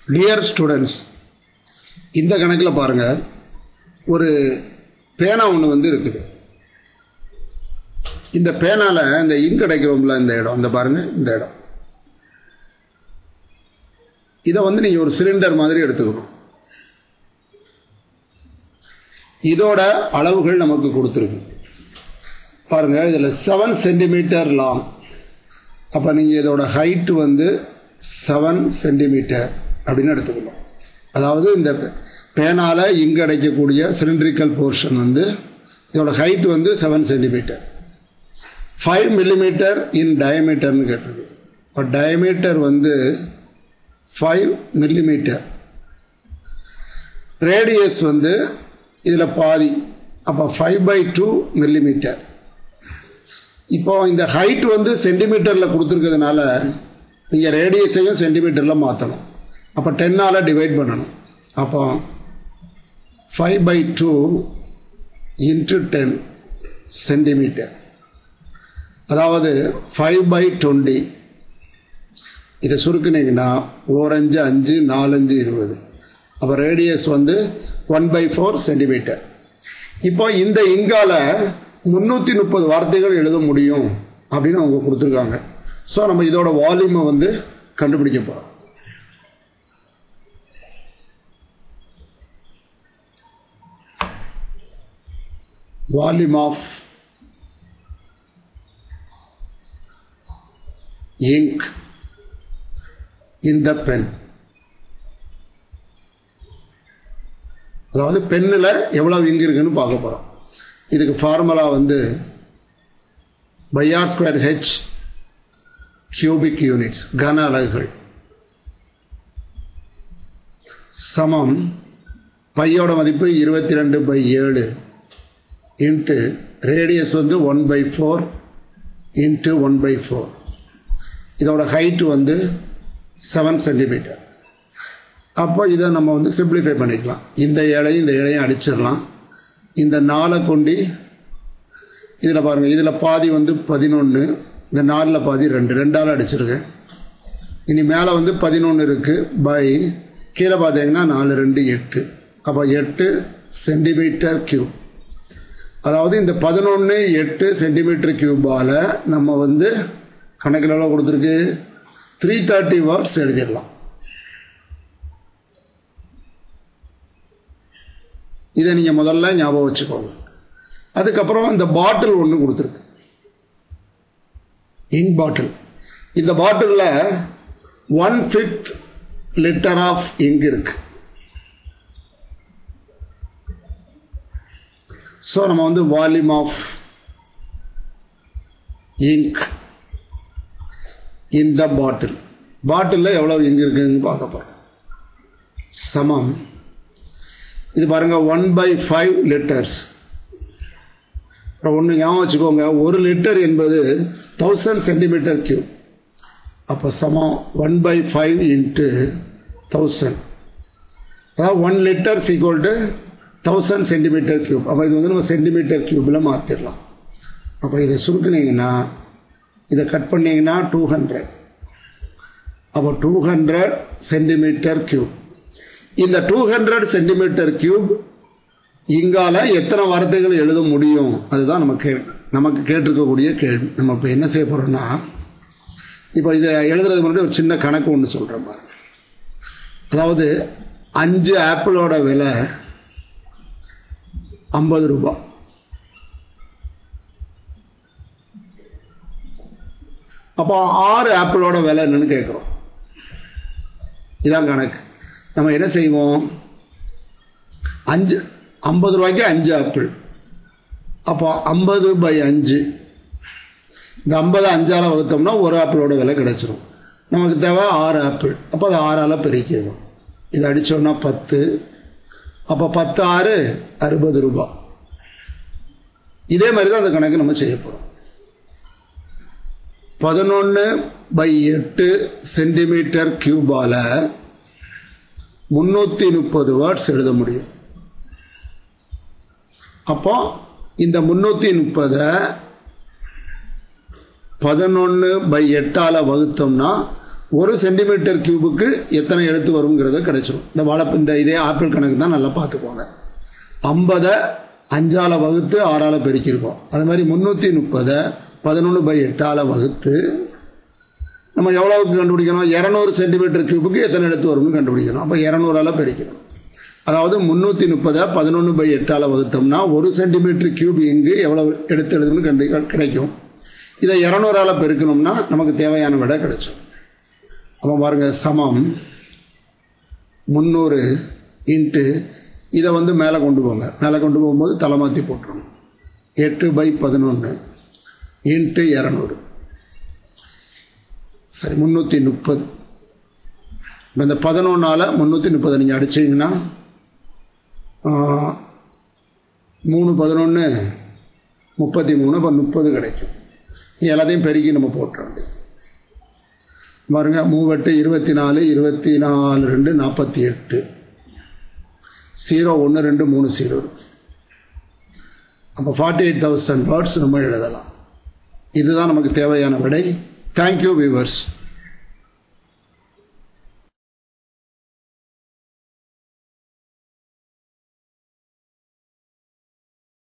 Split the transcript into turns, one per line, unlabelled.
dear students இந்த கணக்கில் பாருங்கள் ஒரு பேனா ஒன்று வந்து இருக்குது இந்த பேனால இந்த இங்க் அடைக்கிறோம்ல இந்த இடம் இந்த பாருங்க இந்த இடம் இதை வந்து நீங்கள் ஒரு சிலிண்டர் மாதிரி எடுத்துக்கணும் இதோட அளவுகள் நமக்கு கொடுத்துருக்கு பாருங்க இதில் செவன் சென்டிமீட்டர் லாங் அப்போ நீங்கள் இதோட ஹைட்டு வந்து செவன் சென்டிமீட்டர் அப்படின்னு எடுத்துக்கணும் அதாவது இந்த பேனால இங்கு அடைக்கக்கூடிய சிலிண்ட்ரிக்கல் போர்ஷன் வந்து இதோட ஹைட் வந்து seven centimetre five millimetre in டயமீட்டர்னு கேட்டிருக்கு இப்போ டயமீட்டர் வந்து ஃபைவ் மில்லிமீட்டர் ரேடியஸ் வந்து இதில் பாதி அப்போ ஃபைவ் பை டூ மில்லிமீட்டர் இப்போ இந்த ஹைட் வந்து சென்டிமீட்டரில் கொடுத்துருக்கிறதுனால நீங்கள் ரேடியஸையும் சென்டிமீட்டரில் மாற்றணும் அப்போ டென்னால் டிவைட் பண்ணணும் அப்போ five by two into ten centimetre அதாவது ஃபைவ் பை டுவெண்ட்டி இதை சுருக்குனீங்கன்னா ஓரஞ்சு அஞ்சு நாலஞ்சு இருபது அப்போ ரேடியஸ் வந்து ஒன் பை ஃபோர் சென்டிமீட்டர் இப்போ இந்த இங்கால முந்நூற்றி முப்பது வார்த்தைகள் எழுத முடியும் அப்படின்னு அவங்க கொடுத்துருக்காங்க ஸோ நம்ம இதோட வால்யூமை வந்து கண்டுபிடிக்க போகிறோம் volume of ink in the pen அதாவது பென்னில் எவ்வளவு இங்கு இருக்குன்னு பார்க்க போகிறோம் இதுக்கு ஃபார்முலா வந்து pi r square h cubic units கன அலகுகள் சமம் பையோட மதிப்பு இருபத்தி ரெண்டு பை ஏழு இன்ட்டு ரேடியஸ் வந்து one by four into one by four இதோட ஹைட்டு வந்து செவன் சென்டிமீட்டர் அப்போ இதை நம்ம வந்து சிம்பிளிஃபை பண்ணிக்கலாம் இந்த இலையும் இந்த இலையும் அடிச்சிடலாம் இந்த நாலை கொண்டு இதில் பாருங்கள் இதில் பாதி வந்து பதினொன்று இந்த நாலில் பாதி ரெண்டு ரெண்டால் அடிச்சிருக்கேன் இனி மேலே வந்து பதினொன்று இருக்குது பை கீழே பார்த்தீங்கன்னா நாலு ரெண்டு எட்டு அப்போ எட்டு சென்டிமீட்டர் கியூப் அதாவது இந்த பதினொன்று எட்டு சென்டிமீட்டர் கியூபால் நம்ம வந்து கணக்கில் எவ்வளோ கொடுத்துருக்கு த்ரீ தேர்ட்டி வேர்ட்ஸ் எழுதிடலாம் இதை நீங்கள் முதல்ல ஞாபகம் வச்சுக்கோங்க அதுக்கப்புறம் இந்த பாட்டில் ஒன்று கொடுத்துருக்கு இங்க் பாட்டில் இந்த பாட்டிலில் one fifth litre of ink இருக்கு ஸோ நம்ம வந்து வால்யூம் ஆஃப் இங்க் இந்த பாட்டில் பாட்டிலில் எவ்வளோ இங்கு இருக்குதுன்னு பார்க்க போகிறோம் சமம் இது பாருங்கள் ஒன் பை ஃபைவ் லிட்டர்ஸ் அப்புறம் ஒன்று ஞாபகம் வச்சுக்கோங்க ஒரு லிட்டர் என்பது தௌசண்ட் சென்டிமீட்டர் கியூப் அப்போ சமம் one by five into thousand அதாவது one litre equal to thousand centimetre cube அப்போ இது வந்து நம்ம சென்டிமீட்டர் கியூப்பில் மாற்றிடலாம் அப்போ இதை சுருக்குனீங்கன்னா இதை கட் பண்ணிங்கன்னா டூ ஹண்ட்ரட் அப்போ டூ ஹண்ட்ரட் சென்டிமீட்டர் கியூப் இந்த டூ ஹண்ட்ரட் சென்டிமீட்டர் கியூப் இங்கால எத்தனை வார்த்தைகள் எழுத முடியும் அதுதான் நம்ம கே நமக்கு கேட்டிருக்கக்கூடிய கேள்வி நம்ம இப்போ என்ன செய்ய போகிறோம்னா இப்போ இதை எழுதுறதுக்கு முன்னாடி ஒரு சின்ன கணக்கு ஒன்று சொல்கிறேன் பாருங்க அதாவது அஞ்சு ஆப்பிளோட விலை ஐம்பது ரூபாய் அப்போ ஆறு ஆப்பிளோட விலை என்னன்னு கேட்குறோம் இதான் கணக்கு நம்ம என்ன செய்வோம் அஞ்சு ஐம்பது ரூபாய்க்கு அஞ்சு ஆப்பிள் அப்போ ஐம்பது பை அஞ்சு இந்த ஐம்பது அஞ்சால் வகுத்தோம்னா ஒரு ஆப்பிளோட விலை கிடைச்சிரும் நமக்கு தேவை ஆறு ஆப்பிள் அப்போ அது ஆறால் பெருக்கிடும் இது அடித்தோம்னா பத்து அப்போ பத்து ஆறு அறுபது ரூபாய் இதே மாதிரி தான் அந்த கணக்கு நம்ம செய்ய போகிறோம் பதினொன்று பை எட்டு சென்டிமீட்டர் கியூபால் முந்நூற்றி முப்பது வேர்ட்ஸ் எழுத முடியும் அப்போ இந்த முந்நூற்றி முப்பதை பதினொன்று பை எட்டால் வகுத்தோம்னா ஒரு சென்டிமீட்டர் கியூபுக்கு எத்தனை எழுத்து வருங்கிறத கிடைச்சிரும் இந்த வாழைப்பு இந்த இதே ஆப்பிள் கணக்கு தான் நல்லா பார்த்துக்கோங்க ஐம்பதை அஞ்சால் வகுத்து ஆறால் பெருக்கியிருக்கோம் அது மாதிரி முந்நூற்றி முப்பதை பதினொன்று பை எட்டால் வகுத்து நம்ம எவ்வளவுக்கு கண்டுபிடிக்கணும் இரநூறு சென்டிமீட்டர் கியூபுக்கு எத்தனை எழுத்து வரும்னு கண்டுபிடிக்கணும் அப்போ இரநூறால் பெருக்கணும் அதாவது முந்நூற்றி முப்பதை பதினொன்று பை எட்டால் வகுத்தோம்னா ஒரு சென்டிமீட்டர் கியூப் இங்கு எவ்வளோ எடுத்து எழுதுன்னு கண்டு கிடைக்கும் இதை இரநூறால் பெருக்கணும்னா நமக்கு தேவையான விட கிடைச்சோம் அப்போ பாருங்கள் சமம் முந்நூறு இன்ட்டு இதை வந்து மேலே கொண்டு போங்க மேலே கொண்டு போகும்போது தலை மாற்றி போட்டுருணும் எட்டு பை பதினொன்று இன்ட்டு இரநூறு சரி முந்நூற்றி முப்பது இப்போ இந்த பதினொன்றால் முந்நூற்றி முப்பது நீங்கள் அடிச்சிங்கன்னா மூணு பதினொன்று முப்பத்தி மூணு இப்போ முப்பது கிடைக்கும் எல்லாத்தையும் பெருக்கி நம்ம போட்டுற வேண்டியது பாருங்க மூவெட்டு இருபத்தி நாலு இருபத்தி நாலு ரெண்டு நாற்பத்தி எட்டு ஜீரோ ஒன்று ரெண்டு மூணு ஜீரோ அப்போ ஃபார்ட்டி எயிட் தௌசண்ட் வேர்ட்ஸ் நம்ம எழுதலாம் இதுதான் நமக்கு தேவையான விடை தேங்க்யூ வியூவர்ஸ்